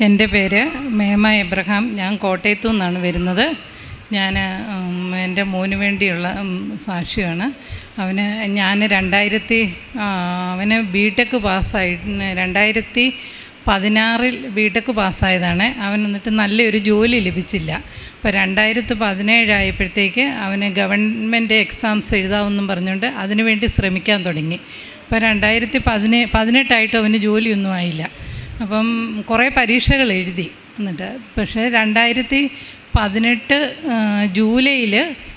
എൻ്റെ പേര് മേമ എബ്രഹാം ഞാൻ കോട്ടയത്തു നിന്നാണ് വരുന്നത് ഞാൻ എൻ്റെ മോന് വേണ്ടിയുള്ള ഉം, സാക്ഷിയാണ് അവന് ഞാൻ രണ്ടായിരത്തി ആ, അവന് ബി ടെക് പാസ്സായി രണ്ടായിരത്തി പതിനാറിൽ ബി ടെക് പാസ്സായതാണ് അവൻ എന്നിട്ട് നല്ലൊരു ജോലി ലഭിച്ചില്ല അപ്പോൾ രണ്ടായിരത്തി പതിനേഴായപ്പോഴത്തേക്ക് അവന് ഗവൺമെൻറ് എക്സാംസ് എഴുതാമെന്നും പറഞ്ഞുകൊണ്ട് അതിനുവേണ്ടി ശ്രമിക്കാൻ തുടങ്ങി അപ്പോൾ രണ്ടായിരത്തി പതിനേ പതിനെട്ടായിട്ടും അവന് ജോലിയൊന്നും ആയില്ല അപ്പം കുറേ പരീക്ഷകൾ എഴുതി എന്നിട്ട് പക്ഷേ രണ്ടായിരത്തി പതിനെട്ട് ജൂലൈയിൽ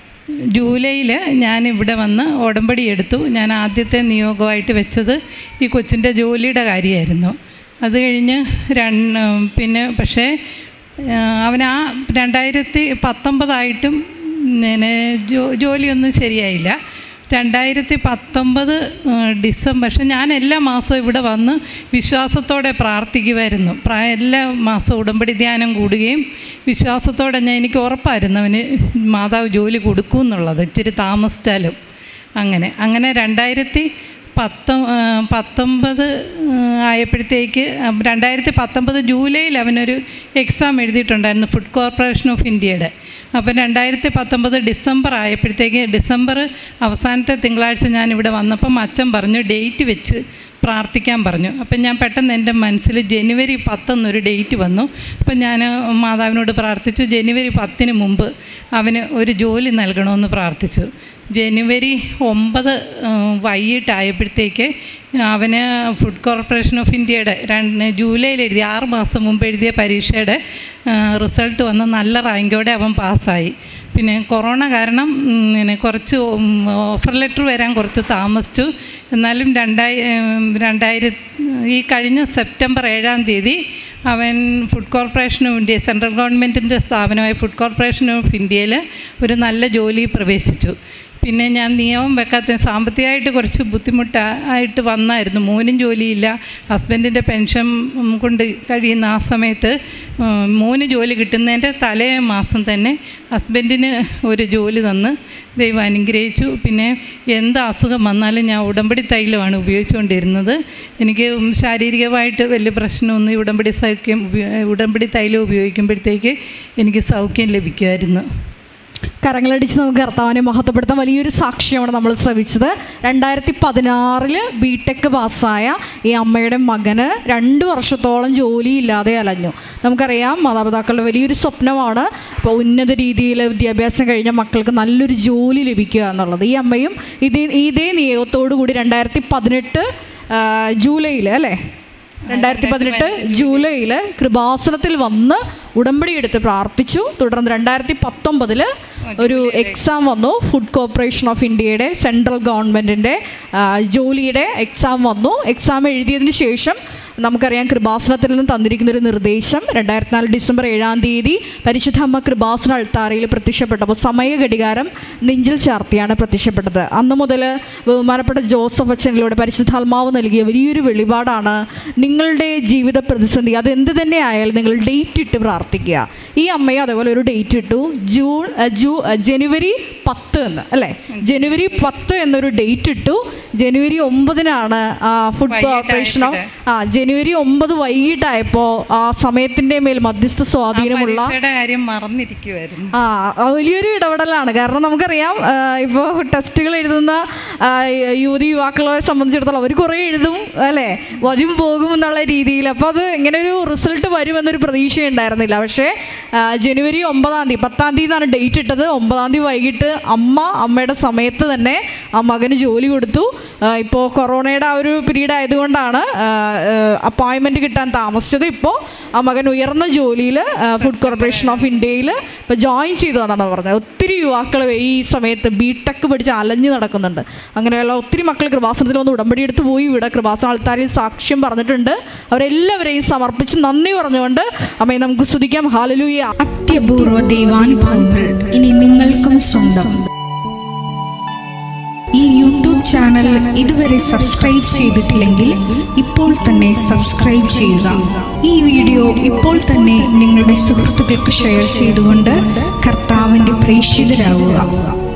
ജൂലൈയിൽ ഞാൻ ഇവിടെ വന്ന് ഉടമ്പടി എടുത്തു ഞാൻ ആദ്യത്തെ നിയോഗമായിട്ട് വെച്ചത് ഈ കൊച്ചിൻ്റെ ജോലിയുടെ കാര്യമായിരുന്നു അത് കഴിഞ്ഞ് രണ്ട് പിന്നെ പക്ഷേ ആ, അവൻ ആ രണ്ടായിരത്തി പത്തൊമ്പതായിട്ടും പിന്നെ ജോ ജോലിയൊന്നും ശരിയായില്ല രണ്ടായിരത്തി പത്തൊമ്പത് ഡിസംബർ പക്ഷെ ഞാൻ എല്ലാ മാസവും ഇവിടെ വന്ന് വിശ്വാസത്തോടെ പ്രാർത്ഥിക്കുമായിരുന്നു പ്രായ എല്ലാ മാസവും ഉടമ്പടി ധ്യാനം കൂടുകയും വിശ്വാസത്തോടെ ഞാൻ എനിക്ക് ഉറപ്പായിരുന്നു അവന് മാതാവ് ജോലി കൊടുക്കും എന്നുള്ളത് ഇച്ചിരി താമസിച്ചാലും അങ്ങനെ അങ്ങനെ രണ്ടായിരത്തി പത്തൊ ആ, പത്തൊമ്പത് ആ, ആയപ്പോഴത്തേക്ക് ആ, രണ്ടായിരത്തി പത്തൊമ്പത് ജൂലൈയിൽ അവനൊരു എക്സാം എഴുതിയിട്ടുണ്ടായിരുന്നു ഫുഡ് കോർപ്പറേഷൻ ഓഫ് ഇന്ത്യയുടെ അപ്പം രണ്ടായിരത്തി പത്തൊമ്പത് ഡിസംബർ ആയപ്പോഴത്തേക്ക് ഡിസംബർ അവസാനത്തെ തിങ്കളാഴ്ച ഞാൻ ഇവിടെ വന്നപ്പം അച്ഛൻ പറഞ്ഞു ഡേറ്റ് വെച്ച് പ്രാർത്ഥിക്കാൻ പറഞ്ഞു അപ്പം ഞാൻ പെട്ടെന്ന് എൻ്റെ മനസ്സിൽ ജനുവരി പത്തെന്നൊരു ഡേറ്റ് വന്നു അപ്പം ഞാൻ മാതാവിനോട് പ്രാർത്ഥിച്ചു ജനുവരി പത്തിന് മുമ്പ് അവന് ഒരു ജോലി നൽകണമെന്ന് പ്രാർത്ഥിച്ചു ജനുവരി ഒമ്പത് വൈകിട്ടായപ്പോഴത്തേക്ക് അവന് ഫുഡ് കോർപ്പറേഷൻ ഓഫ് ഇന്ത്യയുടെ രണ്ട് ജൂലൈയിൽ എഴുതിയ ആറ് മാസം മുമ്പ് എഴുതിയ പരീക്ഷയുടെ റിസൾട്ട് വന്ന് നല്ല റാങ്കോടെ അവൻ പാസ്സായി പിന്നെ കൊറോണ കാരണം ഉം, പിന്നെ കുറച്ച് ഓഫർ ലെറ്റർ വരാൻ കുറച്ച് താമസിച്ചു എന്നാലും രണ്ടായി രണ്ടായിരത്തി ഈ കഴിഞ്ഞ സെപ്റ്റംബർ ഏഴാം തീയതി അവൻ food corporation of India central ഗവൺമെൻറ്റിൻ്റെ സ്ഥാപനമായ ഫുഡ് കോർപ്പറേഷൻ ഓഫ് ഇന്ത്യയിൽ ഒരു നല്ല ജോലി പ്രവേശിച്ചു പിന്നെ ഞാൻ നിയമം വെക്കാത്ത സാമ്പത്തികമായിട്ട് കുറച്ച് ബുദ്ധിമുട്ടായിട്ട് വന്നായിരുന്നു മോനും ജോലിയില്ല ഹസ്ബൻഡിൻ്റെ പെൻഷൻ ഉം, കൊണ്ട് കഴിയുന്ന ആ സമയത്ത് ഉം, മോന് ജോലി കിട്ടുന്നതിൻ്റെ തലേ മാസം തന്നെ ഹസ്ബൻഡിന് ഒരു ജോലി തന്ന് ദൈവം അനുഗ്രഹിച്ചു പിന്നെ എന്ത് അസുഖം വന്നാലും ഞാൻ ഉടമ്പടി തൈലമാണ് ഉപയോഗിച്ചുകൊണ്ടിരുന്നത് എനിക്ക് ഉം, ശാരീരികമായിട്ട് വലിയ പ്രശ്നമൊന്നും ഈ ഉടമ്പടി സൗഖ്യം ഉപയോ- ഉടമ്പടി തൈലം ഉപയോഗിക്കുമ്പോഴത്തേക്ക് എനിക്ക് സൗഖ്യം ലഭിക്കുമായിരുന്നു കരങ്ങളടിച്ച് നമുക്ക് കർത്താവിനെ മഹത്വപ്പെടുത്താൻ വലിയൊരു സാക്ഷ്യമാണ് നമ്മൾ ശ്രവിച്ചത് രണ്ടായിരത്തി പതിനാറില് ബി ടെക് പാസ്സായ ഈ അമ്മയുടെ മകന് രണ്ട് വർഷത്തോളം ജോലിയില്ലാതെ അലഞ്ഞു നമുക്കറിയാം മാതാപിതാക്കളുടെ വലിയൊരു സ്വപ്നമാണ് ഇപ്പോൾ ഉന്നത രീതിയിൽ വിദ്യാഭ്യാസം കഴിഞ്ഞ മക്കൾക്ക് നല്ലൊരു ജോലി ലഭിക്കുക എന്നുള്ളത് ഈ അമ്മയും ഇതേ ഇതേ നിയോഗത്തോടു കൂടി രണ്ടായിരത്തി പതിനെട്ട് ജൂലൈയിൽ അല്ലേ രണ്ടായിരത്തി പതിനെട്ട് ജൂലൈയിൽ കൃപാസനത്തിൽ വന്ന് ഉടമ്പടി എടുത്ത് പ്രാർത്ഥിച്ചു തുടർന്ന് രണ്ടായിരത്തി പത്തൊമ്പതില് ഒരു എക്സാം വന്നു ഫുഡ് കോർപ്പറേഷൻ ഓഫ് ഇന്ത്യയുടെ സെൻട്രൽ ഗവൺമെൻറ്റിൻ്റെ ജോലിയുടെ എക്സാം വന്നു എക്സാം എഴുതിയതിന് ശേഷം നമുക്കറിയാം കൃപാസനത്തിൽ നിന്ന് തന്നിരിക്കുന്ന ഒരു നിർദ്ദേശം രണ്ടായിരത്തി നാല് ഡിസംബർ ഏഴാം തീയതി പരിശുദ്ധ അമ്മ കൃപാസന അൾത്താരയിൽ പ്രത്യക്ഷപ്പെട്ടപ്പോൾ സമയ ഘടികാരം നെഞ്ചിൽ ചാർത്തിയാണ് പ്രത്യക്ഷപ്പെട്ടത് അന്ന് മുതൽ ബഹുമാനപ്പെട്ട ജോസഫ് അച്ഛനിലൂടെ പരിശുദ്ധാത്മാവ് നൽകിയ വലിയൊരു വെളിപാടാണ് നിങ്ങളുടെ ജീവിത പ്രതിസന്ധി അത് എന്ത് തന്നെ ആയാലും നിങ്ങൾ ഡേറ്റ് ഇട്ട് പ്രാർത്ഥിക്കുക ഈ അമ്മയെ അതേപോലെ ഒരു ഡേറ്റ് ഇട്ടു ജൂൺ അഹ് ജൂ അഹ് ജനുവരി പത്ത് എന്ന് അല്ലേ ജനുവരി പത്ത് എന്നൊരു ഡേറ്റ് ഇട്ടു ജനുവരി ഒമ്പതിനാണ് ഫുഡ് കോർപ്പറേഷൻ ഓഫ് ആ ജനുവരി ഒമ്പത് വൈകിട്ടായപ്പോൾ ആ സമയത്തിൻ്റെ മേൽ മധ്യസ്ഥ സ്വാധീനമുള്ള പരീക്ഷയുടെ കാര്യം മറന്നിരിക്കുമായിരുന്നു ആ ആ വലിയൊരു ഇടപെടലാണ് കാരണം നമുക്കറിയാം ഇപ്പോൾ ടെസ്റ്റുകൾ എഴുതുന്ന ആ, യുവതി യുവാക്കളെ സംബന്ധിച്ചിടത്തോളം അവർ കുറേ എഴുതും അല്ലേ വരും പോകും എന്നുള്ള രീതിയിൽ അപ്പോൾ അത് ഇങ്ങനെ ഒരു റിസൾട്ട് വരുമെന്നൊരു പ്രതീക്ഷ ഉണ്ടായിരുന്നില്ല പക്ഷേ ആ, ജനുവരി ഒമ്പതാം തീയതി പത്താം തീയതി ആണ് ഡേറ്റ് ഇട്ടത് ഒമ്പതാം തീയതി വൈകിട്ട് അമ്മ അമ്മയുടെ സമയത്ത് തന്നെ ആ മകന് ജോലി കൊടുത്തു ഇപ്പോൾ കൊറോണയുടെ ആ ഒരു പീരീഡ് ആയതുകൊണ്ടാണ് അപ്പോയിൻമെൻറ്റ് കിട്ടാൻ താമസിച്ചത് ഇപ്പോൾ ആ മകൻ ഉയർന്ന ജോലിയിൽ ഫുഡ് കോർപ്പറേഷൻ ഓഫ് ഇന്ത്യയിൽ ഇപ്പോൾ ജോയിൻ ചെയ്തു എന്നാണ് പറഞ്ഞത് ഒത്തിരി യുവാക്കൾ ഈ സമയത്ത് ബി ടെക് പഠിച്ച് അലഞ്ഞു നടക്കുന്നുണ്ട് അങ്ങനെയുള്ള ഒത്തിരി മക്കൾ കൃപാസനത്തിൽ വന്ന് ഉടമ്പടി എടുത്ത് പോയി ഇവിടെ കൃപാസന ആൾക്കാരിൽ സാക്ഷ്യം പറഞ്ഞിട്ടുണ്ട് അവരെല്ലാവരെയും സമർപ്പിച്ച് നന്ദി പറഞ്ഞുകൊണ്ട് അമ്മയെ നമുക്ക് സ്തുതിക്കാം ഹാലലൂയ അത്യപൂർവ ദൈവാനുഭവങ്ങൾ ഇനി നിങ്ങൾക്കും സ്വന്തം ഈ യൂട്യൂബ് ചാനൽ ഇതുവരെ സബ്സ്ക്രൈബ് ചെയ്തിട്ടില്ലെങ്കിൽ ഇപ്പോൾ തന്നെ സബ്സ്ക്രൈബ് ചെയ്യുക ഈ വീഡിയോ ഇപ്പോൾ തന്നെ നിങ്ങളുടെ സുഹൃത്തുക്കൾക്ക് ഷെയർ ചെയ്തുകൊണ്ട് കർത്താവിൻ്റെ പ്രേക്ഷിതരാകുക